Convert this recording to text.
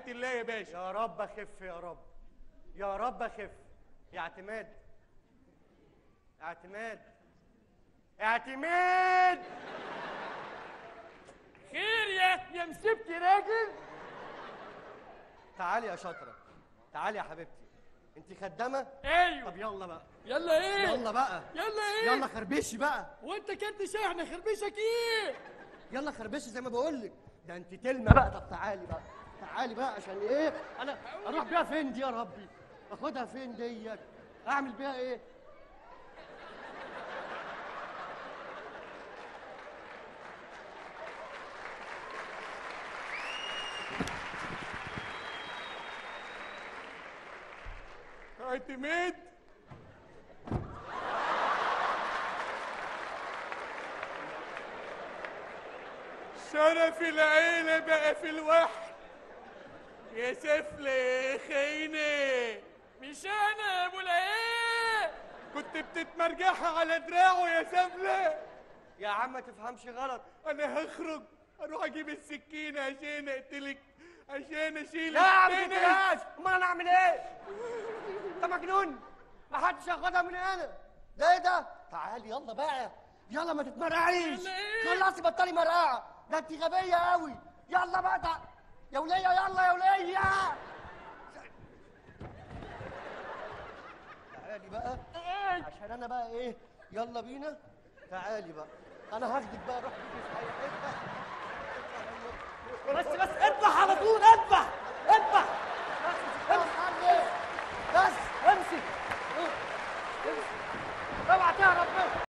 حياة الله يا باشا يا رب اخف يا رب يا رب اخف يا اعتماد اعتماد اعتماد خير يا يا مسبت راجل تعالي يا شاطره تعالي يا حبيبتي انت خدامه ايوه طب يلا بقى يلا ايه يلا بقى يلا ايه يلا خربشي بقى وانت كنت شاحنه خربشك ايه يلا خربشي زي ما بقول لك ده انت تلمه بقى طب تعالي بقى تعالي بقى عشان ايه انا اروح بيها فين دي يا ربي اخدها فين ديت اعمل بيها ايه اعتماد شرف العيلة بقى في الواحد يا سفلة يا خاينة مش انا يا ابو العيال كنت بتتمرجحها على دراعه يا سفلة يا عم ما تفهمش غلط انا هخرج اروح اجيب السكينة عشان اقتلك عشان اشيل لا يا عم التنس. تقتلهاش امال انا اعمل ايه انت مجنون ما حدش ياخدها من هنا ده ايه ده تعالي يلا بقى يلا ما تتمرقعيش يلا إيه؟ خلصي بطلي مرقعه ده انت غبيه قوي يلا بقى تع... يا وليه يلا يا وليه تعالي بقى عشان انا بقى ايه يلا بينا تعالي بقى انا هاخدك بقى روح بيكي في اي حته بس بس اذبح على طول اذبح اذبح بس امسك اوعى تهرب منه